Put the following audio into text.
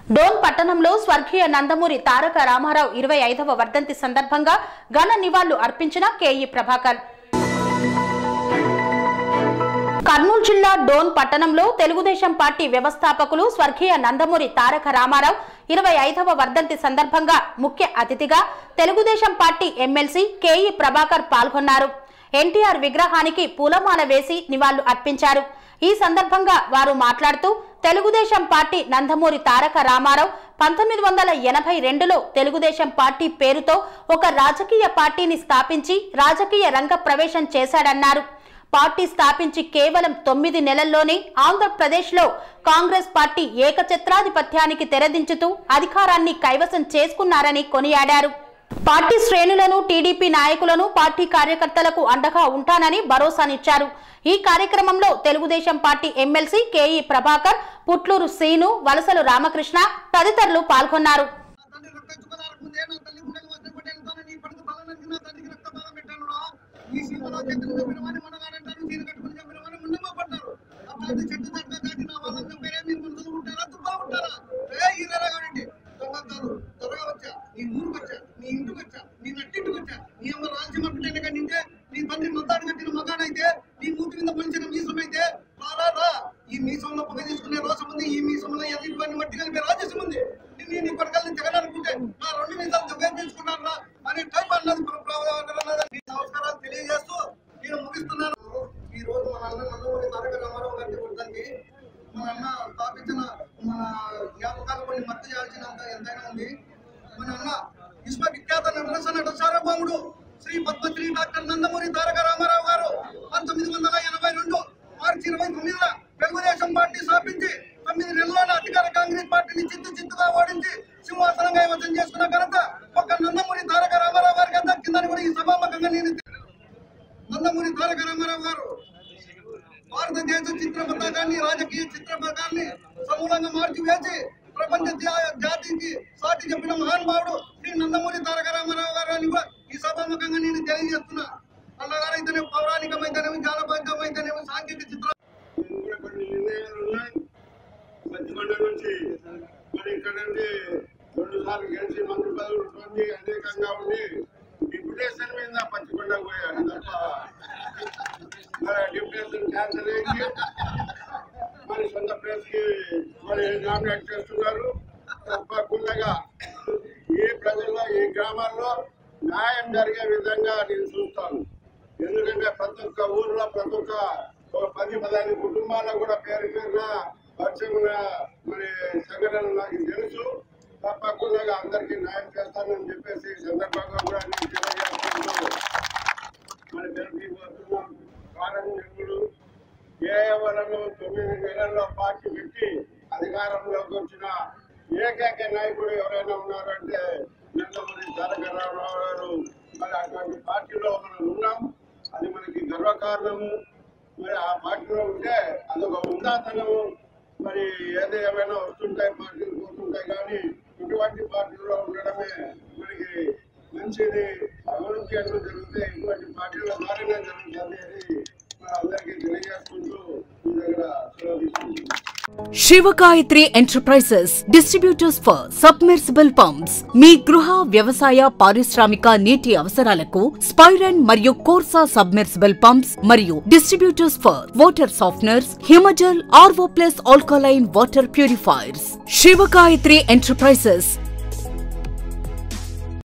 డోన్ పట్టణంలో స్వర్గీయ నందమూరి తారక రామారావు ఇరవై ఐదవ వర్ధంతి సందర్భంగా ఘన నివాళులు అర్పించిన కేఈ ప్రభాకర్ కర్నూలు జిల్లా డోన్ పట్టణంలో తెలుగుదేశం పార్టీ వ్యవస్థాపకులు స్వర్గీయ నందమూరి తారక రామారావు ఇరవై ఐదవ వర్ధంతి సందర్భంగా ముఖ్య అతిథిగా Telugu Desam party MLC K E Prabhakar పాల్గొన్నారు ఎన్టీఆర్ విగ్రహానికి పూలమాల వేసి నివాళులు అర్పించారు ఈ సందర్భంగా వారు మాట్లాడుతూ తెలుగుదేశం పార్టీ నందమూరి తారక రామారావు పంతొమ్మిది వందల ఎనభై రెండులో తెలుగుదేశం పార్టీ పేరుతో ఒక రాజకీయ పార్టీని స్థాపించి రాజకీయ రంగ ప్రవేశం చేశాడన్నారు పార్టీ స్థాపించి కేవలం తొమ్మిది నెలల్లోనే ఆంధ్రప్రదేశ్లో కాంగ్రెస్ పార్టీ ఏకఛత్రాధిపత్యానికి తెరదించుతూ అధికారాన్ని కైవసం చేసుకున్నారని కొనియాడారు పార్టీ శ్రేణులను టీడీపీ నాయకులను పార్టీ కార్యకర్తలకు అండగా ఉంటానని భరోసానిచ్చారు ఈ కార్యక్రమంలో Telugu Desam party MLC K E Prabhakar Putluru Seenu వలసలు రామకృష్ణ తదితరులు పాల్గొన్నారు తండ్రి రక్తించుకున్నారు ముందే నా తల్లి గుండెలు వద్ద కొట్టాను తాను నీ పడుకు తలనరికి నా తండ్రికి రక్త బాధ పెట్టాను రా. ఈ సీమలో చెట్టును చంపిన వాడిని మనగాడంటారు చీర కట్టుకుని చంపిన వాడిని ముందుగా పడ్డారు అట్లాంటి చెట్టు చెట్టు దాటి నా వాళ్ళని చంపేరే మీరు ముందు ఉంటారా తుబ్బా ఉంటారా ఏ ఈరరా కాబట్టి దొంగతారు త్వరగా వచ్చా నీ ఊరికి వచ్చా నీ ఇంటికి వచ్చా నీ నట్టింటికి వచ్చా నీ అమ్మ రాల్చిన బిడ్డని కంటే నీ తండ్రి మతాడు కట్టిన మగాడైతే నీ మూతి మీద మనిషిన మీసమైతే రారా రా ఈ మీసంలో పగ తీసుకునే రోషం ఉంది ఈ మీసంలో ఎదుటి మట్టి కలిపే రాజసం ఉంది నేను నీ కొడకల్ని జగననుకుంటే నా రెండు మీసాలు జగన్ తీసుకున్నాను రా అనే టైప్ అన్నది మన ప్రభుత్వం అన్నది. మీ నమస్కారాలు తెలియజేస్తూ నేను ముగిస్తున్నాను ఈ రోజు మన అన్న నందమూరి తారక రామారావు గారి వర్ధంతి మన అన్న స్థాపించిన మన జ్ఞాపకాలు కొన్ని మద్దతు చేయాల్సినంత ఎంతైనా ఉంది మన అన్న విశ్వవిఖ్యాత నటరస నట సార్వభౌముడు శ్రీ పద్మశ్రీ డాక్టర్ నందమూరి తారక రామారావు గారు పంతొమ్మిది వందల ఎనభై రెండు మార్చి ఇరవై తొమ్మిదిన తెలుగుదేశం పార్టీ స్థాపించి తొమ్మిది నెలల అధికార కాంగ్రెస్ పార్టీని చిత్తు చిత్తుగా ఓడించి సింహాసనం కైవసం చేసుకున్న ఘనత ఒక నందమూరి తారక రామారావు గారికి అంతా కిందని కూడా ఈ సభాముఖంగా నేను నందమూరి తారక రామారావు గారు భారతదేశ చిత్ర పతాకాన్ని రాజకీయ చిత్ర పతాకాన్ని సమూలంగా మార్చి వేసి ప్రపంచ జా- జాతికి సాటి చెప్పిన మహానుభావుడు శ్రీ నందమూరి తారక రామారావు గారు అని కూడా ఈ సభాముఖంగా నేను తెలియజేస్తున్నా అన్నగారైతేనే పౌరాణికమైతేనేమి జానపద్యమైతేనేమి సాంకేతిక చిత్ర కూడా కొన్ని నిర్ణయాలు ఉన్నాయి పచ్చికొండ నుంచి మరి ఇక్కడ నుండి రెండు సార్లు గెలిచి మంత్రి పదవులు పొంది అనేకంగా ఉండి డిప్యుటేషన్ మీద పచ్చికొండ పోయారు తప్ప మరి డిప్యుటేషన్ క్యాన్సల్ అయింది మరి సొంత ప్లేస్ కి మరి నామినేట్ చేస్తున్నారు తప్పకుండా ఏ ప్రజల్లో ఏ గ్రామాల్లో న్యాయం జరిగే విధంగా నేను చూస్తాను ఎందుకంటే ప్రతి ఒక్క ఊర్లో ప్రతి ఒక్క ఒక పది పదహైదు కుటుంబాలకు కూడా పేరు పేరున పరిచయం ఉన్న మరి సంఘటనలు నాకు తెలుసు తప్పకుండా అందరికీ న్యాయం చేస్తానని చెప్పేసి ఈ సందర్భంగా కూడా నేను తెలియజేస్తున్నాను మరి తెలియజేస్తున్నాం కారణ్యములు కేవలం తొమ్మిది నెలల్లో పార్టీ పెట్టి అధికారంలోకి వచ్చిన ఏకైక నాయకుడు ఎవరైనా ఉన్నారంటే నందమూరి తారక రామారావు గారు మరి అటువంటి పార్టీలో మనం ఉన్నాం అది మనకి గర్వకారణము మరి ఆ పార్టీలో ఉంటే అదొక ఉందాతనము మరి ఏది ఏమైనా వస్తుంటాయి పార్టీలు పోతుంటాయి కానీ ఇటువంటి పార్టీలో ఉండడమే మనకి మంచిది అభివృద్ధి అనేది జరిగితే ఇటువంటి పార్టీల ద్వారానే జరుగుతుంది అనేది మన అందరికీ తెలియజేసుకుంటూ మీ దగ్గర సెలవు తీసుకుంటున్నాను Shivagayatri enterprises distributors for submersible pumps మీ గృహ వ్యవసాయ పారిశ్రామిక నీటి అవసరాలకు స్పైరన్ మరియు కోర్సా సబ్మెర్సిబుల్ పంప్స్ మరియు distributors for water softeners Himajal RO plus alkaline water purifiers Shivagayatri enterprises